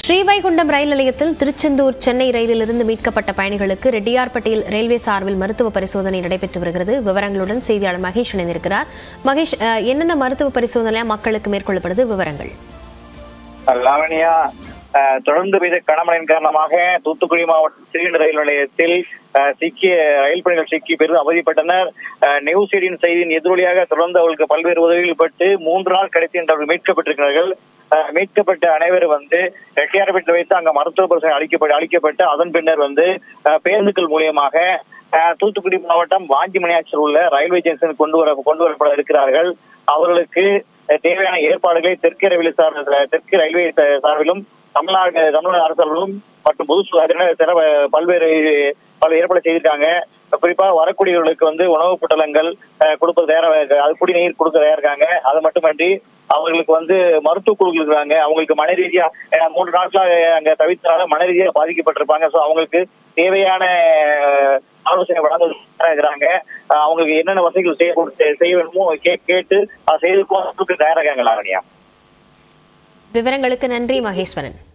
ஸ்ரீவைகுண்டம் ரயில் நிலையத்தில் திருச்செந்தூர் சென்னை ரயிலிலிருந்து மீட்கப்பட்ட பயணிகளுக்கு ரெட்டியார்பட்டியில் ரயில்வே சார்பில் மருத்துவ பரிசோதனை நடைபெற்று வருகிறது விவரங்களுடன் செய்தியாளர் மகேஷ் இணைந்திருக்கிறார் மகேஷ் அஹ், என்னென்ன மருத்துவ பரிசோதனை மக்களுக்கு மேற்கொள்ளப்படுது விவரங்கள் லாவணியா அஹ், தொடர்ந்து பெய்த கனமழையின் காரணமாக தூத்துக்குடி மாவட்டம் சிறிய ரயில் நிலையத்தில் அஹ், சிக்கிய ரயில் பயணிகள் சிக்கி பெரிதும் அவதிப்பட்டனர் அஹ், நியூஸ் எயிட்டின் செய்தியின் எதிரொலியாக தொடர்ந்து அவர்களுக்கு பல்வேறு உதவிகள் பட்டு மூன்று நாள் கிடைத்து இன்று அவர்கள் மீட்கப்பட்டிருக்கிறார்கள் அஹ், மீட்கப்பட்ட அனைவரும் வந்து ரெட்டியார்பேட்டில் வைத்து அங்க மருத்துவ பரிசோதனை அளிக்கப்பட்டு அளிக்கப்பட்டு அதன் பின்னர் வந்து அஹ், பேருந்துகள் மூலியமாக அஹ், தூத்துக்குடி மாவட்டம் வாஞ்சிமணியாச்சில் உள்ள ரயில்வே ஜங்ஷன் கொண்டு வர கொண்டு வரப்பட இருக்கிறார்கள் அவர்களுக்கு அஹ், தேவையான ஏற்பாடுகளை தெற்கு ரயில்வே சார்பில் தெற்கு ரயில்வே ச- சார்பிலும் தமிழ்நாடு தமிழ்நாடு அரசாலும் மற்றும் பொது சுகாதார சிறப்பு பல்வேறு பல ஏற்பாடு செய்திருக்காங்க குறிப்பாக வரக்கூடியவர்களுக்கு வந்து உணவுப் பொட்டலங்கள் அஹ், கொடுப்பது தயாராக அது குடிநீர் கொடுக்க தயாரா இருக்காங்க அது மட்டுமன்றி அவர்களுக்கு வந்து மருத்துவ குழுக்கள் இருக்காங்க அவங்களுக்கு மன ரீதியா அஹ், மூன்று நாட்களாக அங்க தவிர்த்தனால மன ரீதியாக பாதிக்கப்பட்டிருப்பாங்க ஸோ அவங்களுக்கு தேவையான அஹ், ஆலோசனை வழங்க இருக்கிறாங்க அஹ், அவங்களுக்கு என்னென்ன வசதிகள் செய்ய கொடுத்து செய்ய வேணுமோ கே- கேட்டு அதை செய்து தயாராக இருக்காங்க லாவணியா விவரங்களுக்கு நன்றி மகேஸ்வரன்